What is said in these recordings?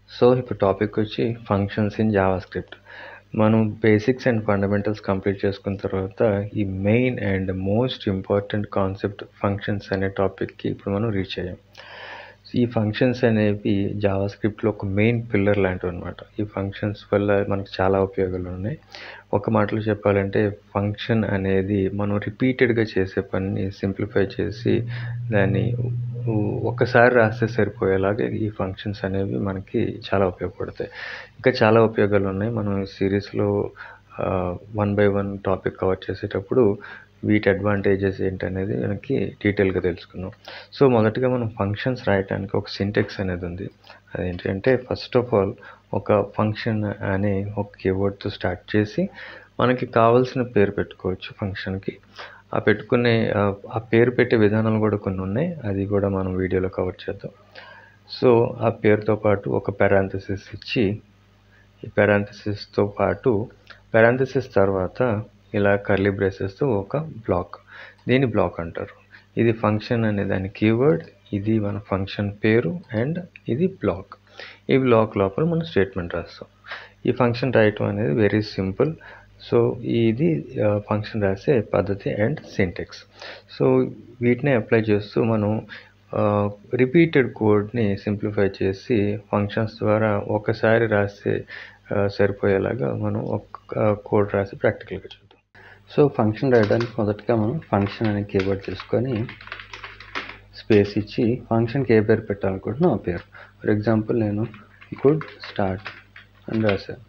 so ఇప్పుడు topic వచ్చి functions in JavaScript మనం బేసిక్స్ అండ్ ఫండమెంటల్స్ కంప్లీట్ చేసుకున్న తర్వాత ఈ main and most important concept functions అనే టాపిక్కి ఇప్పుడు మనం రీచ్ అయ్యాం ఈ ఫంక్షన్స్ అనేవి జావా స్క్రిప్ట్లో ఒక మెయిన్ పిల్లర్ లాంటివి అనమాట ఈ ఫంక్షన్స్ వల్ల మనకు చాలా ఉపయోగాలు ఉన్నాయి ఒక మాటలో చెప్పాలంటే ఫంక్షన్ అనేది మనం రిపీటెడ్గా చేసే పనిని సింప్లిఫై చేసి దాన్ని ఒక్కసారి రాస్తే సరిపోయేలాగా ఈ ఫంక్షన్స్ అనేవి మనకి చాలా ఉపయోగపడతాయి ఇంకా చాలా ఉపయోగాలు ఉన్నాయి మనం ఈ సిరీస్లో one by one topic cover చేసేటప్పుడు వీటి అడ్వాంటేజెస్ ఏంటనేది మనకి డీటెయిల్గా తెలుసుకుందాం సో మొదటగా మనం ఫంక్షన్స్ రాయడానికి ఒక సింటెక్స్ అనేది ఉంది అదేంటంటే ఫస్ట్ ఆఫ్ ఆల్ ఒక ఫంక్షన్ అనే ఒక కీవర్డ్తో స్టార్ట్ చేసి మనకి కావాల్సిన పేరు పెట్టుకోవచ్చు ఫంక్షన్కి ఆ పెట్టుకునే ఆ పేరు పెట్టే విధానాలు కూడా కొన్ని ఉన్నాయి అది కూడా మనం వీడియోలో కవర్ చేద్దాం సో ఆ పేరుతో పాటు ఒక పెరాంథసిస్ ఇచ్చి ఈ పెరాంథసిస్తో పాటు పెరాంథసిస్ తర్వాత ఇలా కర్లీ బ్రేసెస్తో ఒక బ్లాక్ దీన్ని బ్లాక్ అంటారు ఇది ఫంక్షన్ అనే దాని కీవర్డ్ ఇది మన ఫంక్షన్ పేరు అండ్ ఇది బ్లాక్ ఈ బ్లాక్ లోపల మనం స్టేట్మెంట్ రాస్తాం ఈ ఫంక్షన్ రాయటం అనేది వెరీ సింపుల్ సో ఇది ఫంక్షన్ రాసే పద్ధతి అండ్ సింటెక్స్ సో వీటిని అప్లై చేస్తూ మనం రిపీటెడ్ కోడ్ని సింప్లిఫై చేసి ఫంక్షన్స్ ద్వారా ఒకసారి రాస్తే సరిపోయేలాగా మనం ఒక కోడ్ రాసి ప్రాక్టికల్గా చూద్దాం సో ఫంక్షన్ రాయడానికి మొదటగా మనం ఫంక్షన్ అనే కీవర్డ్ తీసుకొని స్పేస్ ఇచ్చి ఫంక్షన్కి ఏ పేరు పెట్టాలనుకుంటున్నాం ఆ పేరు ఫర్ ఎగ్జాంపుల్ నేను గుడ్ స్టార్ట్ అని రాశాను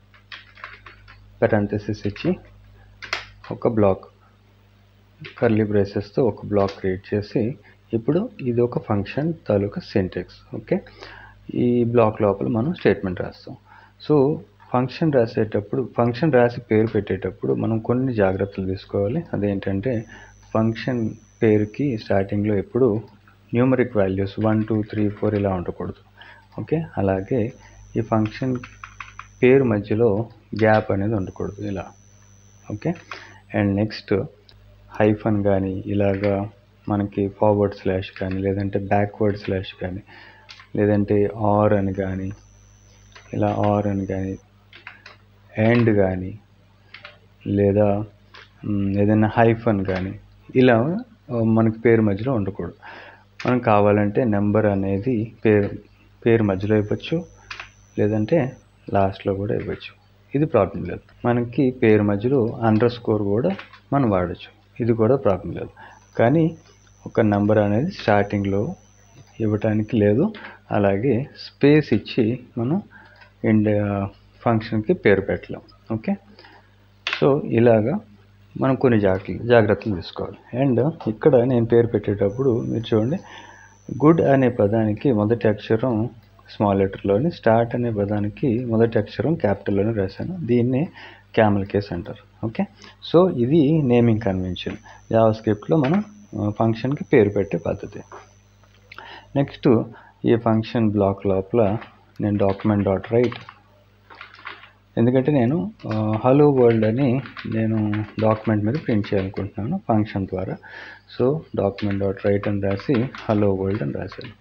పెరాంథసిస్ ఇచ్చి ఒక బ్లాక్ కర్లీ బ్రేసెస్తో ఒక బ్లాక్ క్రియేట్ చేసి ఇప్పుడు ఇది ఒక ఫంక్షన్ తాలూకా సింటెక్స్ ఓకే ఈ బ్లాక్ లోపల మనం స్టేట్మెంట్ రాస్తాం సో ఫంక్షన్ రాసేటప్పుడు ఫంక్షన్ రాసి పేరు పెట్టేటప్పుడు మనం కొన్ని జాగ్రత్తలు తీసుకోవాలి అదేంటంటే ఫంక్షన్ పేరుకి స్టార్టింగ్లో ఎప్పుడు numeric values one two three four ఇలా ఉండకూడదు ఓకే అలాగే ఈ ఫంక్షన్ పేరు మధ్యలో గ్యాప్ అనేది ఉండకూడదు ఇలా ఓకే అండ్ నెక్స్ట్ హైఫన్ కానీ ఇలాగా మనకి ఫార్వర్డ్ స్లాష్ కానీ లేదంటే బ్యాక్వర్డ్ స్లాష్ కానీ లేదంటే ఆర్ అని కానీ ఇలా ఆర్ అని కానీ అండ్ కానీ లేదా ఏదైనా హైఫన్ కానీ ఇలా మనకి పేరు మధ్యలో ఉండకూడదు మనం కావాలంటే నెంబర్ అనేది పేరు పేరు మధ్యలో ఇవ్వచ్చు లేదంటే లాస్ట్లో కూడా ఇవ్వచ్చు ఇది ప్రాబ్లం లేదు మనకి పేరు మధ్యలో అండర్ స్కోర్ కూడా మనం వాడచ్చు ఇది కూడా ప్రాబ్లం లేదు కానీ ఒక నెంబర్ అనేది స్టార్టింగ్లో ఇవ్వటానికి లేదు అలాగే స్పేస్ ఇచ్చి మనం ఎండ్ ఫంక్షన్కి పేరు పెట్టలేం ఓకే సో ఇలాగా మనం కొన్ని జాగ్రత్తలు జాగ్రత్తలు తీసుకోవాలి అండ్ ఇక్కడ నేను పేరు పెట్టేటప్పుడు మీరు చూడండి గుడ్ అనే పదానికి మొదటి అక్షరం స్మాల్ లెటర్లోని స్టార్ట్ అనే పదానికి మొదటి అక్షరం క్యాపిటల్లోనే రాశాను దీన్నే క్యామల్ కేస్ అంటారు ఓకే సో ఇది నేమింగ్ కన్వెన్షన్ జావా స్క్రిప్ట్లో మనం ఫంక్షన్కి పేరు పెట్టే పద్ధతి నెక్స్ట్ ఈ ఫంక్షన్ బ్లాక్ లోపల నేను డాక్యుమెంట్ డాట్ రైట్ ఎందుకంటే నేను హలో వరల్డ్ అని నేను డాక్యుమెంట్ మీద ప్రింట్ చేయాలనుకుంటున్నాను ఫంక్షన్ ద్వారా సో డాక్యుమెంట్ డాట్ రైట్ అని రాసి హలో వరల్డ్ అని రాశాను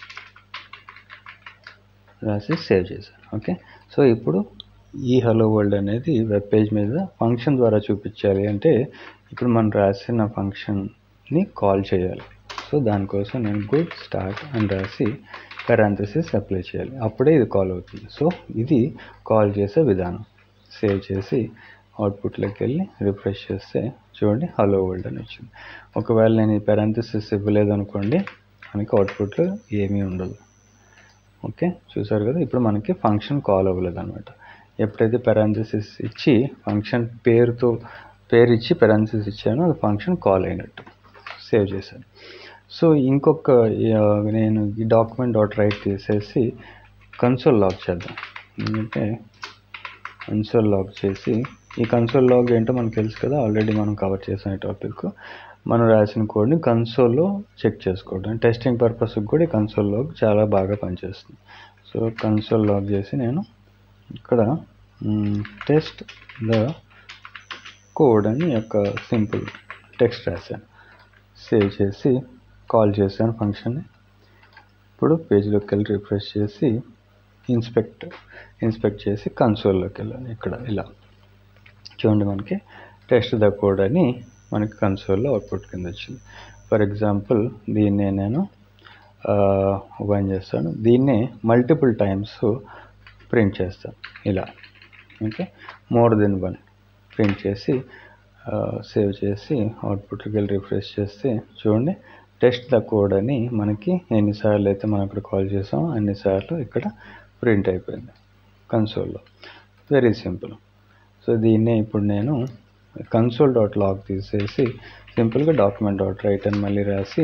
రాసి సేవ్ చేశాను ఓకే సో ఇప్పుడు ఈ హలో వరల్డ్ అనేది వెబ్ పేజ్ మీద ఫంక్షన్ ద్వారా చూపించాలి అంటే ఇప్పుడు మనం రాసిన ఫంక్షన్ని కాల్ చేయాలి సో దానికోసం నేను గుడ్ స్టార్ట్ అని రాసి పెరాంథసిస్ అప్లై చేయాలి అప్పుడే ఇది కాల్ అవుతుంది సో ఇది కాల్ చేసే విధానం సేవ్ చేసి అవుట్పుట్లోకి వెళ్ళి రిఫ్రెష్ చేస్తే చూడండి హలో వరల్డ్ అని వచ్చింది ఒకవేళ నేను ఈ పెరాంథసిస్ ఇవ్వలేదు అనుకోండి మనకి అవుట్పుట్లో ఏమీ ఉండదు ఓకే చూసారు కదా ఇప్పుడు మనకి ఫంక్షన్ కాల్ అవ్వలేదు అనమాట ఎప్పుడైతే పెరాంథసిస్ ఇచ్చి ఫంక్షన్ పేరుతో పేరు ఇచ్చి పెరాంథసిస్ ఇచ్చానో అది ఫంక్షన్ కాల్ అయినట్టు సేవ్ చేశాను సో ఇంకొక నేను ఈ డాక్యుమెంట్ డాట్ రైట్ తీసేసి కన్సోల్ లాగ్ చేద్దాం ఎందుకంటే కన్సోల్ లాగ్ చేసి ఈ కన్సోల్ లాగ్ ఏంటో మనకు తెలుసు కదా ఆల్రెడీ మనం కవర్ చేసిన టాపిక్ మనం రాసిన కోడ్ని కన్సోల్లో చెక్ చేసుకోవడం టెస్టింగ్ పర్పస్కి కూడా ఈ కన్సోల్ లాగ్ చాలా బాగా పనిచేస్తుంది సో కన్సోల్ లాగ్ చేసి నేను ఇక్కడ టెస్ట్ ద కోడ్ అని ఒక సింపుల్ టెక్స్ట్ రాశాను సేవ్ చేసి కాల్ చేశాను ఫంక్షన్ని ఇప్పుడు పేజ్లోకి వెళ్ళి రిఫ్రెష్ చేసి ఇన్స్పెక్ట్ ఇన్స్పెక్ట్ చేసి కన్సోల్లోకి వెళ్ళాను ఇక్కడ ఇలా చూడండి మనకి టెస్ట్ ద కోడ్ అని మనకి కన్సోల్లో అవుట్పుట్ కింద వచ్చింది ఫర్ ఎగ్జాంపుల్ దీన్నే నేను ఓపెన్ చేస్తాను దీన్నే మల్టిపుల్ టైమ్స్ ప్రింట్ చేస్తాను ఇలా okay more then one print చేసి సేవ్ చేసి అవుట్పుట్కి వెళ్ళి రిఫ్రెష్ చేస్తే చూడండి టెస్ట్ ద కోడ్ అని మనకి ఎన్నిసార్లు అయితే మనం ఇక్కడ కాల్ చేసామో అన్నిసార్లు ఇక్కడ ప్రింట్ అయిపోయింది కన్సోల్లో వెరీ సింపుల్ సో దీన్నే ఇప్పుడు నేను కన్సోల్ డాట్ లాగ్ తీసేసి సింపుల్గా డాక్యుమెంట్ డాట్ రైట్ అని మళ్ళీ రాసి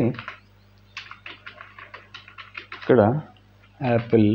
ఇక్కడ apple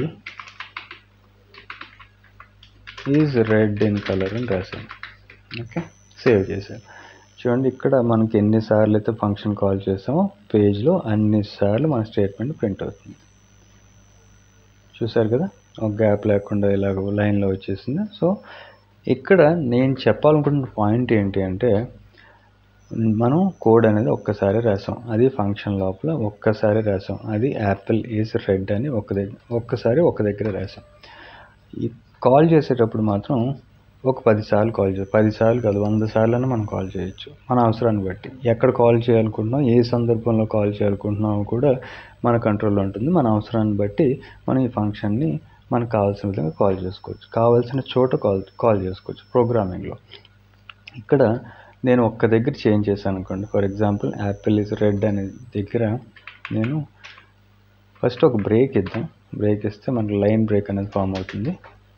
is red in colour అని రాశాను ఓకే సేవ్ చేశాను చూడండి ఇక్కడ మనకి ఎన్నిసార్లు అయితే ఫంక్షన్ కాల్ చేసామో పేజ్లో అన్నిసార్లు మన స్టేట్మెంట్ ప్రింట్ అవుతుంది చూసారు కదా ఒక గ్యాప్ లేకుండా ఇలాగ లైన్లో వచ్చేసింది సో ఇక్కడ నేను చెప్పాలనుకుంటున్న పాయింట్ ఏంటి అంటే మనం కోడ్ అనేది ఒక్కసారి రాసాం అది ఫంక్షన్ లోపల ఒక్కసారి రాసాం అది యాపిల్ ఈజ్ రెడ్ అని ఒక దగ్గర ఒక్కసారి ఒక దగ్గర రాసాం ఈ కాల్ చేసేటప్పుడు మాత్రం ఒక పదిసార్లు కాల్ చేయాలి పదిసార్లు కాదు వంద సార్లు మనం కాల్ చేయొచ్చు మన అవసరాన్ని బట్టి ఎక్కడ కాల్ చేయాలనుకుంటున్నాం ఏ సందర్భంలో కాల్ చేయాలనుకుంటున్నామో కూడా మన కంట్రోల్లో ఉంటుంది మన అవసరాన్ని బట్టి మనం ఈ ఫంక్షన్ని మనకు కావాల్సిన విధంగా కాల్ చేసుకోవచ్చు కావాల్సిన చోట కాల్ కాల్ చేసుకోవచ్చు ప్రోగ్రామింగ్లో ఇక్కడ నేను ఒక్క దగ్గర చేంజ్ చేశాను అనుకోండి for example apple is red అనే దగ్గర నేను ఫస్ట్ ఒక బ్రేక్ ఇద్దాం బ్రేక్ ఇస్తే మనకి లైన్ బ్రేక్ అనేది ఫామ్ అవుతుంది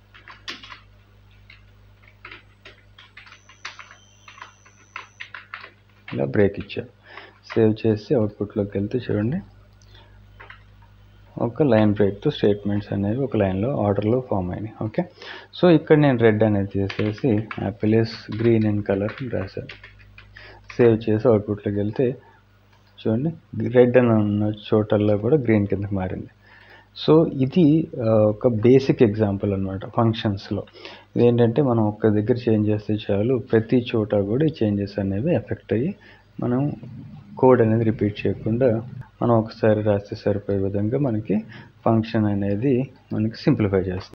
ఇలా బ్రేక్ ఇచ్చాను సేవ్ చేసి అవుట్పుట్లోకి వెళ్తే చూడండి ఒక లైన్ బ్రేక్తో స్టేట్మెంట్స్ అనేవి ఒక లైన్లో ఆర్డర్లో ఫామ్ అయినాయి ఓకే సో ఇక్కడ నేను రెడ్ అనేది చేసేసి apple is green in colour రాశాను సేవ్ చేసి అవుట్పుట్లోకి వెళ్తే చూడండి రెడ్ అని ఉన్న చోటల్లో కూడా గ్రీన్ కిందకి మారింది సో ఇది ఒక బేసిక్ ఎగ్జాంపుల్ అనమాట ఫంక్షన్స్లో ఇదేంటంటే మనం ఒక్క దగ్గర చేంజ్ చేస్తే చాలు ప్రతి చోట కూడా ఈ చేంజెస్ అనేవి ఎఫెక్ట్ అయ్యి మనం కోడ్ అనేది రిపీట్ చేయకుండా మనం ఒకసారి రాస్తే సరిపోయే విధంగా మనకి ఫంక్షన్ అనేది మనకి సింప్లిఫై చేస్తుంది